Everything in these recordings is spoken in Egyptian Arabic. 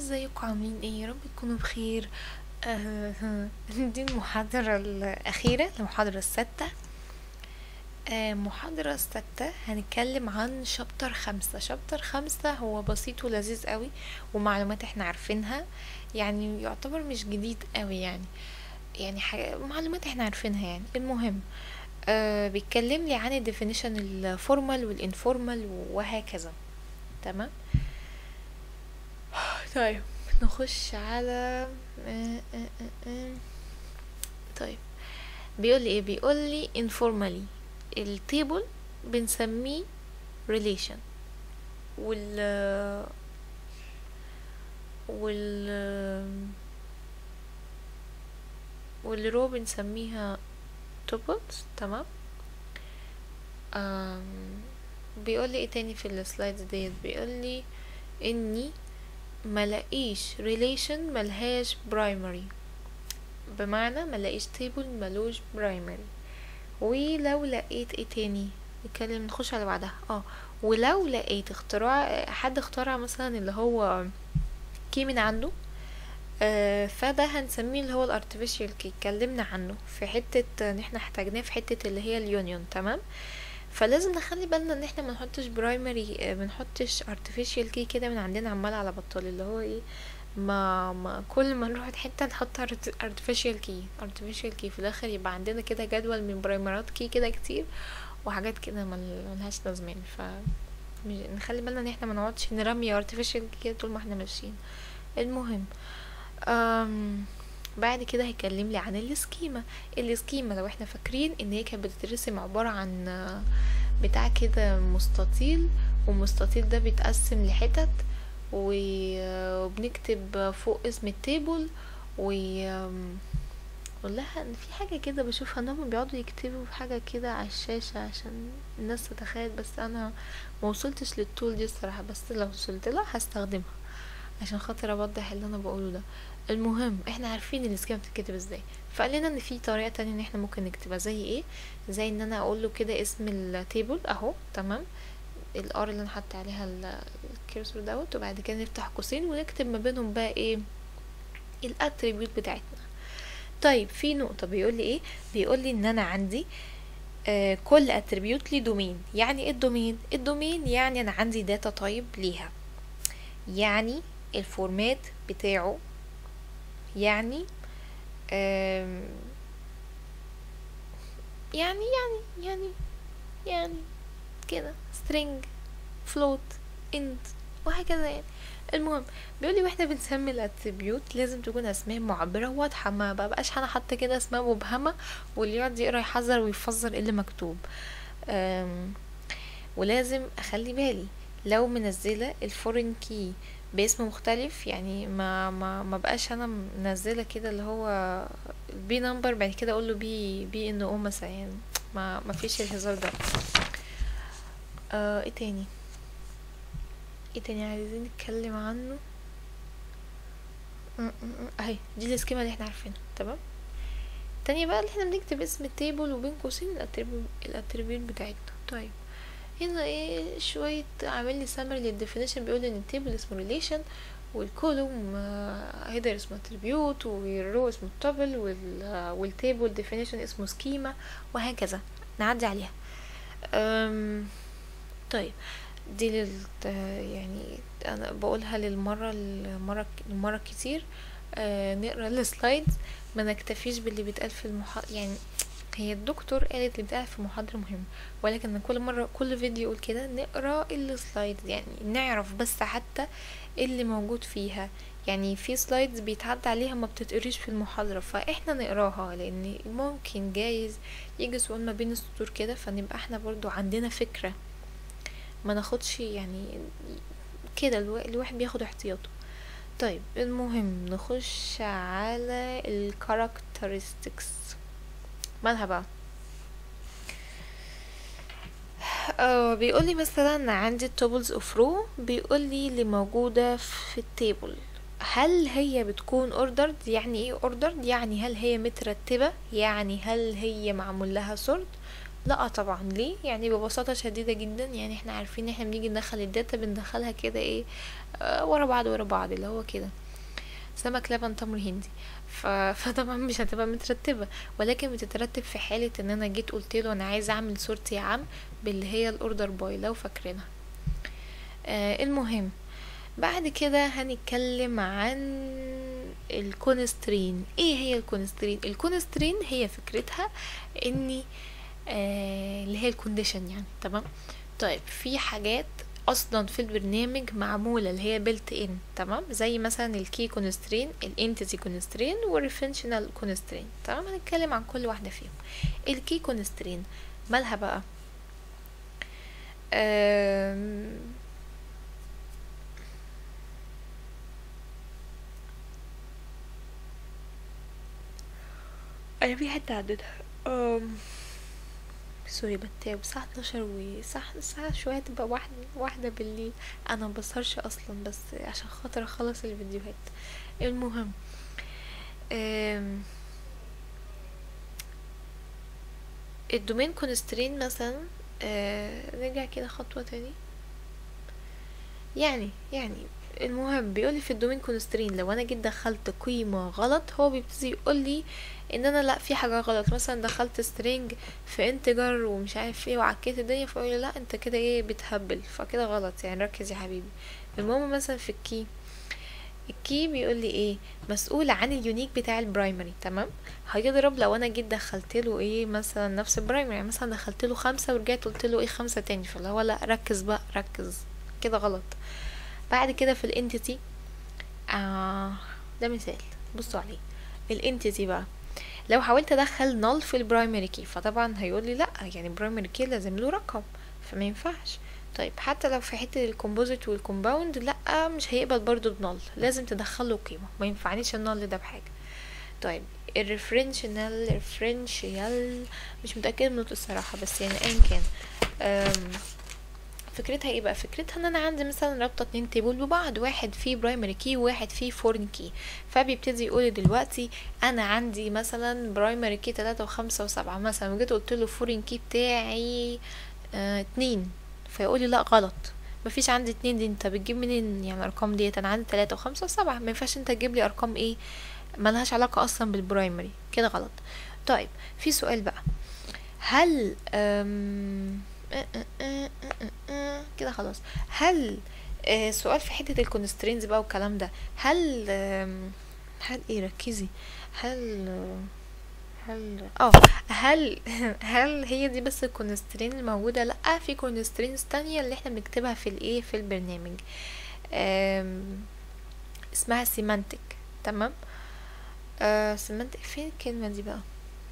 ازيكم عاملين ايه يا رب تكونوا بخير آه، دي المحاضرة الأخيرة المحاضرة السادسة آه، محاضرة السادسة هنتكلم عن شابتر خمسة شابتر خمسة هو بسيط ولذيذ قوي ومعلومات احنا عارفينها يعني يعتبر مش جديد قوي يعني يعني حاجة معلومات احنا عارفينها يعني المهم آه بيتكلم لي عن الديفينيشن الفورمال والانفورمال وهكذا تمام طيب نخش على آه، آه، آه، آه. طيب بيقول لي ايه بيقول لي informally التيبل بنسميه relation وال وال والرو بنسميها tuples تمام آم، بيقول لي ايه تاني في السلايدز ديت بيقول لي اني ملاقيش relation ملهاش primary بمعنى ملاقيش table ملوش primary ولو لقيت ايه تاني نتكلم نخش على بعدها اه ولو لقيت اختراع حد اخترع مثلا اللي هو كي من عنده آه فده هنسميه اللي هو الارتفيشال كي اتكلمنا عنه في حتة ان احنا احتاجناه في حتة اللي هي اليونيون تمام فلازم نخلي بالنا ان احنا منحطش برايمري منحطش artificial كي كده من عندنا عمال على بطال اللي هو ايه ما, ما كل ما نروح حتة نحط art- artificial key artificial key في الاخر يبقى عندنا كده جدول من برايمرات كي كده كتير وحاجات كده مل- ملهاش لازمة يعني ف مش- نخلي بالنا ان احنا ما نقعدش نرمي artificial key كده طول ما احنا ماشيين المهم أم بعد كده هيكلم لي عن السكيما السكيما لو احنا فاكرين ان هي كانت بتترسم عبارة عن آه، بتاع كده مستطيل والمستطيل ده بيتقسم لحتت و- وبنكتب فوق اسم التيبل و آم، والله ان في حاجة كده بشوفها انهم بيقعدوا يكتبوا حاجة كده على الشاشة عشان الناس تتخيل بس انا ما وصلتش للتول دي الصراحة بس لو وصلت لها هستخدمها عشان خاطر اوضح اللي انا بقوله ده المهم احنا عارفين السكيما بتتكتب ازاي فقال لنا ان في طريقه تانية ان احنا ممكن نكتبها زي ايه زي ان انا اقول له كده اسم التيبل اهو تمام الار اللي انا حاطه عليها ال- الكيرسور دوت وبعد كده نفتح قوسين ونكتب ما بينهم بقى ايه الاتريبيوت بتاعتنا طيب في نقطه بيقول لي ايه بيقول لي ان انا عندي آه كل اتريبيوت ليه دومين يعني ايه الدومين الدومين يعني انا عندي داتا تايب ليها يعني الفورمات بتاعه يعني آم، يعني يعني يعني يعني كده string float int وهكذا يعني المهم بيقول لي واحنا بنسمي الاتريبيوت لازم تكون اسماء معبره واضحه ما بقاش انا حاطه كده اسماء مبهمه واللي يقعد يقرا يحذر ويفسر ايه اللي مكتوب أم ولازم اخلي بالي لو منزله الفورين كي باسم مختلف يعني ما ما ما بقاش انا منزله كده اللي هو البي نمبر بعد كده اقول له بي بي ان او مثلا يعني ما ما فيش الهزار ده آه ايه تاني ايه تاني عايزين نتكلم عنه م- م- م- اهي دي السكيما اللي احنا عارفينها تمام تانية بقى اللي احنا بنكتب اسم التيبل وبين قوسين الاتريبيوت الاتريبيوت بتاعتنا طيب هنا ايه شوية عامل لي سمري للديفينيشن بيقول ان التيبل اسمه ريليشن والكولوم هيدر اسمه اتريبيوت والرو اسمه التابل والتيبل ديفينيشن اسمه سكيما وهكذا نعدي عليها أم طيب دي لل يعني انا بقولها للمرة المرة المرة كتير آه نقرا السلايدز ما نكتفيش باللي بيتقال في المحاضرة يعني هي الدكتور قالت اللي بيتقال في المحاضرة مهم ولكن كل مرة كل فيديو يقول كده نقرا السلايدز يعني نعرف بس حتى إيه اللي موجود فيها يعني في سلايدز بيتعدى عليها ما بتتقريش في المحاضرة فاحنا نقراها لان ممكن جايز يجي سؤال ما بين السطور كده فنبقى احنا برضو عندنا فكرة ما ناخدش يعني كده الوا- الواحد بياخد احتياطه طيب المهم نخش على الكاركترستكس مالها بقى اه بيقول لي مثلا عندي التوبلز اوف رو بيقول لي اللي موجودة في التيبل هل هي بتكون ordered يعني ايه ordered يعني هل هي مترتبة يعني هل هي معمول لها sort لا طبعا ليه يعني ببساطة شديدة جدا يعني احنا عارفين ان احنا بنيجي ندخل الداتا بندخلها كده ايه آه ورا بعض ورا بعض اللي هو كده سمك لبن تمر هندي ف... فطبعا مش هتبقى مترتبة ولكن بتترتب في حالة ان انا جيت قلت له انا عايز اعمل صورتي يا عم باللي هي الاوردر باي لو فاكرينها آه المهم بعد كده هنتكلم عن الكونسترين ايه هي الكونسترين الكونسترين هي فكرتها اني آه اللي هي الكونديشن يعني تمام طيب في حاجات اصلا في البرنامج معموله اللي هي بيلت ان تمام زي مثلا الكي كونسترين الانتيتي كونسترين والريفرنشنال كونسترين تمام هنتكلم عن كل واحده فيهم الكي كونسترين مالها بقى آم انا في حته عدتها أم... سوري بتاوب الساعة 12 وساعة الساعة شوية تبقى واحدة واحدة بالليل انا مبسهرش اصلا بس عشان خاطر اخلص الفيديوهات المهم أم... الدومين كونسترين مثلا أه... نرجع كده خطوة تاني يعني يعني المهم بيقولي في الدومين كونسترين لو انا جيت دخلت قيمة غلط هو بيبتدي يقولي ان انا لا في حاجة غلط مثلا دخلت سترينج في انتجر ومش عارف ايه وعكيت الدنيا فيقولي لا انت كده ايه بتهبل فكده غلط يعني ركز يا حبيبي المهم مثلا في الكي الكي بيقول لي ايه مسؤول عن اليونيك بتاع البرايمري تمام هيضرب لو انا جيت دخلت له ايه مثلا نفس البرايمري يعني مثلا دخلت له خمسة ورجعت قلت له ايه خمسة تاني فاللي هو لا ركز بقى ركز كده غلط بعد كده في الانتيتي آه ده مثال بصوا عليه الانتيتي بقى لو حاولت ادخل نل في البرايمري كي فطبعا هيقول لي لا يعني برايمري كي لازم له رقم فما ينفعش طيب حتى لو في حته الكومبوزيت والكومباوند لا مش هيقبل برضو بنل لازم تدخله قيمه ما ينفعنيش النل ده بحاجه طيب الريفرنشنال ريفرنشيال مش متاكده منه الصراحه بس يعني ايا كان فكرتها ايه بقى فكرتها ان انا عندي مثلا رابطه اتنين تيبل ببعض واحد فيه برايمري كي وواحد فيه فورن كي فبيبتدي يقول دلوقتي انا عندي مثلا برايمري كي تلاتة وخمسة وسبعة مثلا وجيت قلت له فورن كي بتاعي اه اتنين فيقولي لا غلط مفيش عندي اتنين دي انت بتجيب منين يعني الارقام ديت انا عندي تلاتة وخمسة وسبعة ما ينفعش انت تجيب لي ارقام ايه ملهاش علاقة اصلا بالبرايمري كده غلط طيب في سؤال بقى هل أم كده خلاص هل آه سؤال في حتة الكونسترينز بقى والكلام ده هل هل ايه ركزي هل هل اه هل هل هي دي بس الكونسترين الموجودة لا في كونسترينز تانية اللي احنا بنكتبها في الايه في البرنامج اسمها سيمانتك تمام آه سيمانتك فين الكلمة دي بقى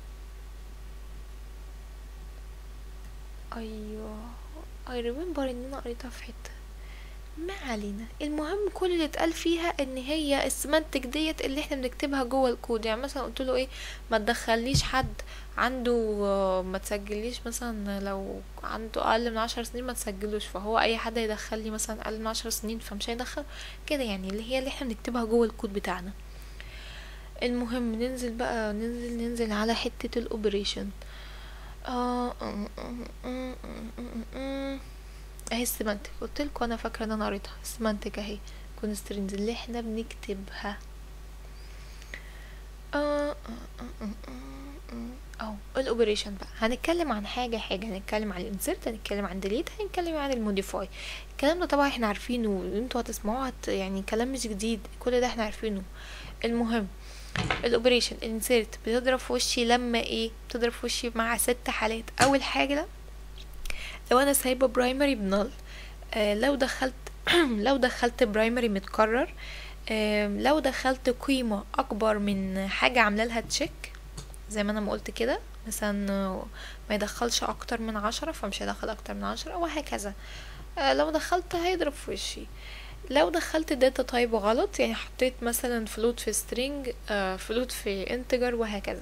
ايوه اي ريمبر ان انا قريتها في حته ما علينا المهم كل اللي اتقال فيها ان هي السمانتك ديت اللي احنا بنكتبها جوه الكود يعني مثلا قلت له ايه ما تدخليش حد عنده ما تسجليش مثلا لو عنده اقل من عشر سنين ما تسجلوش فهو اي حد يدخل لي مثلا اقل من عشر سنين فمش هيدخل كده يعني اللي هي اللي احنا بنكتبها جوه الكود بتاعنا المهم ننزل بقى ننزل ننزل على حته الاوبريشن اه اهي السيمانتك قلت لكم انا فاكره ان انا قريتها السيمانتك اهي كونسترينز اللي احنا بنكتبها اه اه الاوبريشن بقى هنتكلم عن حاجه حاجه هنتكلم عن الانسرت هنتكلم عن ديليت هنتكلم عن الموديفاي الكلام ده طبعا احنا عارفينه انتوا هتسمعوه هت يعني كلام مش جديد كل ده احنا عارفينه المهم الاوبريشن الانسيرت بتضرب في وشي لما ايه بتضرب في وشي مع ست حالات اول حاجه لو انا سايبه برايمري بنل آه لو دخلت لو دخلت برايمري متكرر آه لو دخلت قيمه اكبر من حاجه عامله لها تشيك زي ما انا ما قلت كده مثلا ما يدخلش اكتر من عشرة فمش هيدخل اكتر من عشرة وهكذا آه لو دخلت هيضرب في وشي لو دخلت داتا تايب غلط يعني حطيت مثلا فلوت في سترينج فلوت في انتجر وهكذا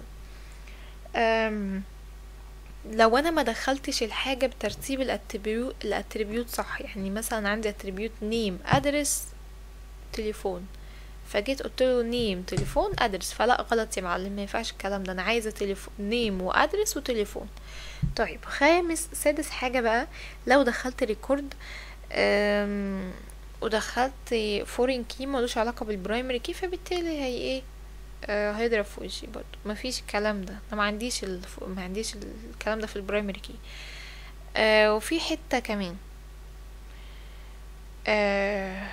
لو انا ما دخلتش الحاجة بترتيب الاتريبيوت الاتريبيوت صح يعني مثلا عندي اتريبيوت نيم ادرس تليفون فجيت قلت له نيم تليفون ادرس فلا غلط يا معلم ما ينفعش الكلام ده انا عايزه تليفون نيم وادرس وتليفون طيب خامس سادس حاجه بقى لو دخلت ريكورد أم، ودخلت فورين كي ملوش علاقه بالبرايمري كي فبالتالي هي ايه آه، هيضرب في وشي برضو مفيش الكلام ده انا ما عنديش ال... ما عنديش الكلام ده في البرايمري كي آه وفي حته كمان آه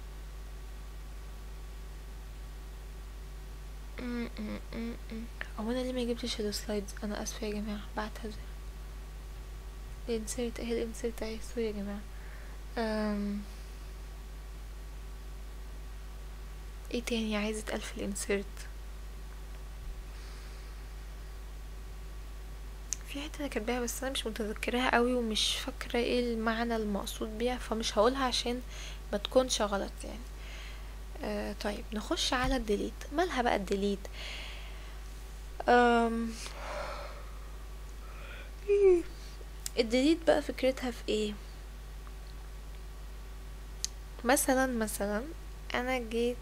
م- م- م- م. هو انا ليه ما جبتش السلايدز انا اسفه يا جماعه بعتذر الانسيرت اهي الانسيرت اهي سوري يا جماعه أم... ايه تاني عايزة اتقال في الانسيرت في حتة انا كاتباها بس انا مش متذكراها قوي ومش فاكرة ايه المعنى المقصود بيها فمش هقولها عشان ما تكونش غلط يعني آه طيب نخش على الديليت مالها بقى الديليت أم... الديليت بقى فكرتها في ايه مثلا مثلا انا جيت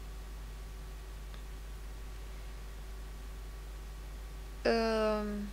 أم...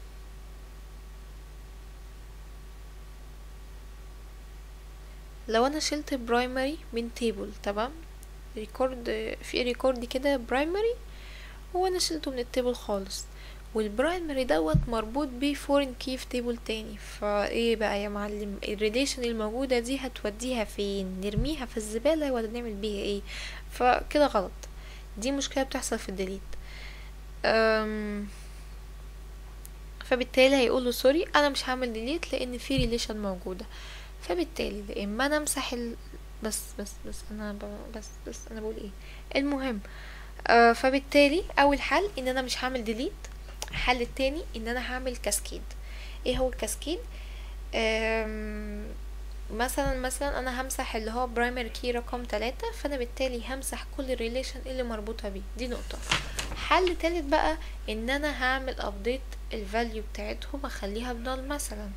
لو انا شلت برايمري من تيبل تمام ريكورد في ريكورد كده برايمري وانا شلته من التيبل خالص والبرايمري دوت مربوط بيه فورين كي في تيبل تاني فايه بقى يا معلم الريليشن الموجودة دي هتوديها فين نرميها في الزبالة ولا نعمل بيها ايه فكده غلط دي مشكلة بتحصل في الديليت أم فبالتالي هيقوله سوري انا مش هعمل ديليت لان في ريليشن موجودة فبالتالي يا اما انا امسح ال... بس بس بس انا ب... بس بس انا بقول ايه المهم آه فبالتالي اول حل ان انا مش هعمل ديليت الحل التاني ان انا هعمل كاسكيد ايه هو الكاسكيد آم، مثلا مثلا انا همسح اللي هو برايمري كي رقم تلاتة فانا بالتالي همسح كل الريليشن اللي مربوطة بيه دي نقطة حل تالت بقى ان انا هعمل ابديت الفاليو بتاعتهم اخليها بنال مثلا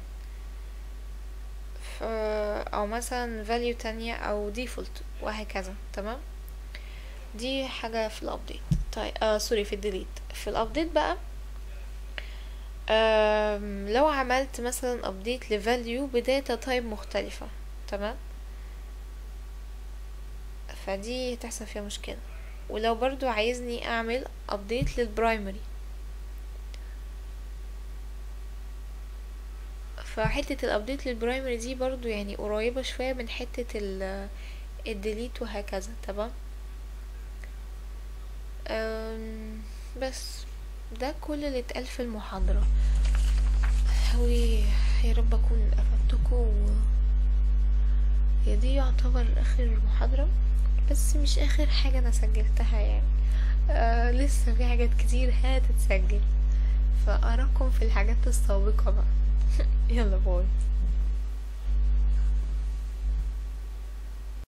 ف... او مثلا فاليو تانية او ديفولت وهكذا تمام دي حاجة في الابديت طيب آه سوري في الديليت في الابديت بقى آم، لو عملت مثلا ابديت لفاليو بداتا تايب مختلفة تمام فدي هتحصل فيها مشكلة ولو برضو عايزني اعمل ابديت للبرايمري فحتة الابديت للبرايمري دي برضو يعني قريبة شوية من حتة ال الديليت وهكذا تمام أم، بس ده كل اللي اتقال في المحاضرة ويا رب اكون افدتكم هي دي يعتبر اخر محاضرة بس مش اخر حاجة انا سجلتها يعني آه لسه في حاجات كتير هتتسجل فاراكم في الحاجات السابقة بقى يلا باي